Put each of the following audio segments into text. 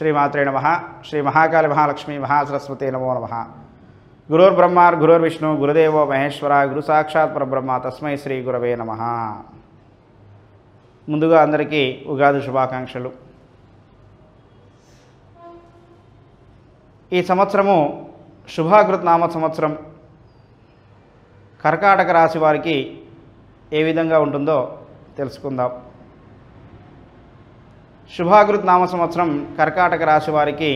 శ్రీమాత్రే నమ శ్రీ మహాకాళి మహాలక్ష్మి మహాసరస్వతి నమో నమ గురుర్బ్రహ్మార్ గురుర్విష్ణు గురుదేవో మహేశ్వర గురు సాక్షాత్ పరబ్రహ్మ తస్మై శ్రీ గురవే నమ ముందుగా అందరికీ ఉగాది శుభాకాంక్షలు ఈ సంవత్సరము శుభాకృత్ నామ సంవత్సరం కర్కాటక రాశి వారికి ఏ విధంగా ఉంటుందో తెలుసుకుందాం శుభాకృత్ నామ సంవత్సరం కర్కాటక రాశి వారికి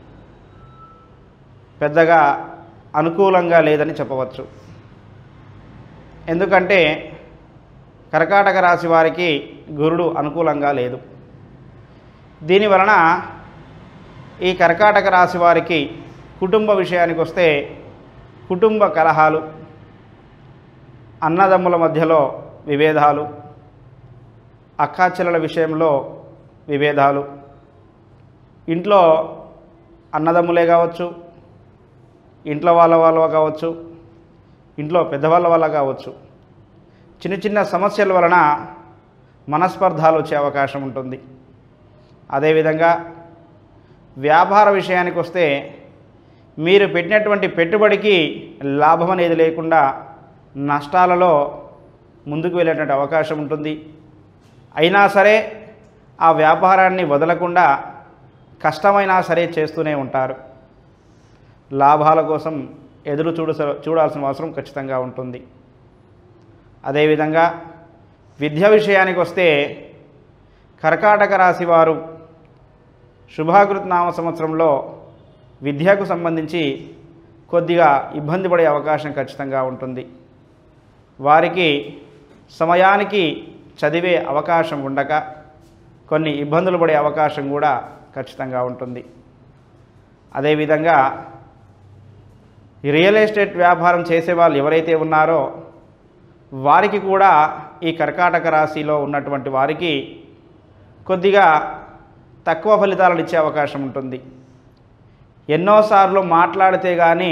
పెద్దగా అనుకూలంగా లేదని చెప్పవచ్చు ఎందుకంటే కర్కాటక రాశి వారికి గురుడు అనుకూలంగా లేదు దీని వలన ఈ కర్కాటక రాశి వారికి కుటుంబ విషయానికి వస్తే కుటుంబ కలహాలు అన్నదమ్ముల మధ్యలో విభేదాలు అక్కాచెల్లెల విషయంలో విభేదాలు ఇంట్లో అన్నదమ్ములే కావచ్చు ఇంట్లో వాళ్ళ వాళ్ళ కావచ్చు ఇంట్లో పెద్దవాళ్ళ వల్ల కావచ్చు చిన్న చిన్న సమస్యల వలన మనస్పర్ధాలు వచ్చే అవకాశం ఉంటుంది అదేవిధంగా వ్యాపార విషయానికి వస్తే మీరు పెట్టినటువంటి పెట్టుబడికి లాభం అనేది లేకుండా నష్టాలలో ముందుకు వెళ్ళేటువంటి అవకాశం ఉంటుంది అయినా సరే ఆ వ్యాపారాన్ని వదలకుండా కష్టమైనా సరే చేస్తూనే ఉంటారు లాభాల కోసం ఎదురు చూడ చూడాల్సిన అవసరం ఖచ్చితంగా ఉంటుంది అదేవిధంగా విద్య విషయానికి వస్తే కర్కాటక రాశి వారు శుభాకృత్ నామ సంవత్సరంలో విద్యకు సంబంధించి కొద్దిగా ఇబ్బంది పడే అవకాశం ఖచ్చితంగా ఉంటుంది వారికి సమయానికి చదివే అవకాశం ఉండక కొన్ని ఇబ్బందులు పడే అవకాశం కూడా ఖచ్చితంగా ఉంటుంది అదేవిధంగా ఈ రియల్ ఎస్టేట్ వ్యాపారం చేసే వాళ్ళు ఎవరైతే ఉన్నారో వారికి కూడా ఈ కర్కాటక రాశిలో ఉన్నటువంటి వారికి కొద్దిగా తక్కువ ఫలితాలను ఇచ్చే అవకాశం ఉంటుంది ఎన్నోసార్లు మాట్లాడితే కానీ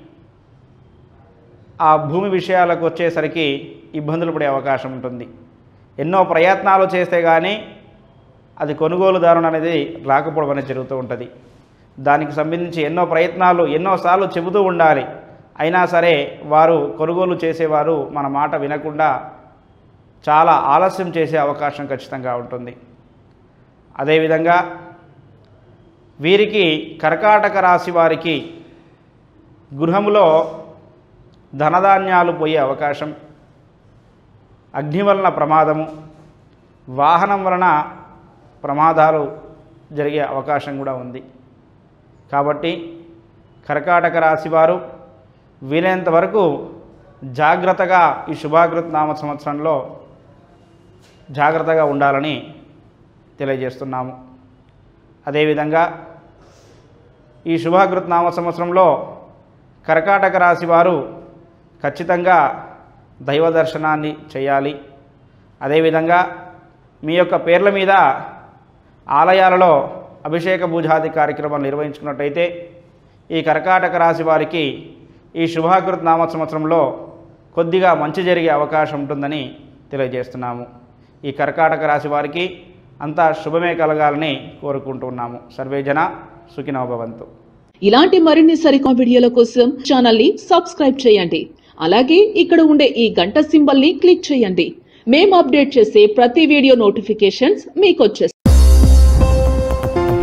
ఆ భూమి విషయాలకు వచ్చేసరికి ఇబ్బందులు పడే అవకాశం ఉంటుంది ఎన్నో ప్రయత్నాలు చేస్తే కానీ అది కొనుగోలుదారుని అనేది రాకపోవడం అనేది జరుగుతూ ఉంటుంది దానికి సంబంధించి ఎన్నో ప్రయత్నాలు ఎన్నోసార్లు చెబుతూ ఉండాలి అయినా సరే వారు కొనుగోలు చేసేవారు మన మాట వినకుండా చాలా ఆలస్యం చేసే అవకాశం ఖచ్చితంగా ఉంటుంది అదేవిధంగా వీరికి కర్కాటక రాశి వారికి గృహములో ధనధాన్యాలు పోయే అవకాశం అగ్ని వలన ప్రమాదము వాహనం వలన ప్రమాదాలు జరిగే అవకాశం కూడా ఉంది కాబట్టి కర్కాటక రాశి వారు వీలైనంత వరకు జాగ్రత్తగా ఈ శుభాకృత్ నామ సంవత్సరంలో జాగ్రత్తగా ఉండాలని తెలియజేస్తున్నాము అదేవిధంగా ఈ శుభాకృత్ నామ సంవత్సరంలో కర్కాటక రాశి వారు ఖచ్చితంగా దైవ దర్శనాన్ని చేయాలి అదేవిధంగా మీ యొక్క పేర్ల మీద ఆలయాలలో అభిషేక పూజాది కార్యక్రమాలు నిర్వహించుకున్నట్టయితే ఈ కర్కాటక రాశి వారికి ఈ శుభాకృత్ నామ సంవత్సరంలో కొద్దిగా మంచి జరిగే అవకాశం ఉంటుందని తెలియజేస్తున్నాము ఈ కర్కాటక రాశి వారికి అంతా శుభమే కలగాలని కోరుకుంటున్నాము సర్వేజన సుఖినో భవంతు ఇలాంటి మరిన్ని సరికొత్త వీడియోల కోసం ఛానల్ ని సబ్స్క్రైబ్ చేయండి అలాగే ఇక్కడ ఉండే ఈ గంట సింబల్ ని క్లిక్ చేయండి మేము అప్డేట్ చేసే ప్రతి వీడియో నోటిఫికేషన్స్ మీకు వచ్చేస్తాయి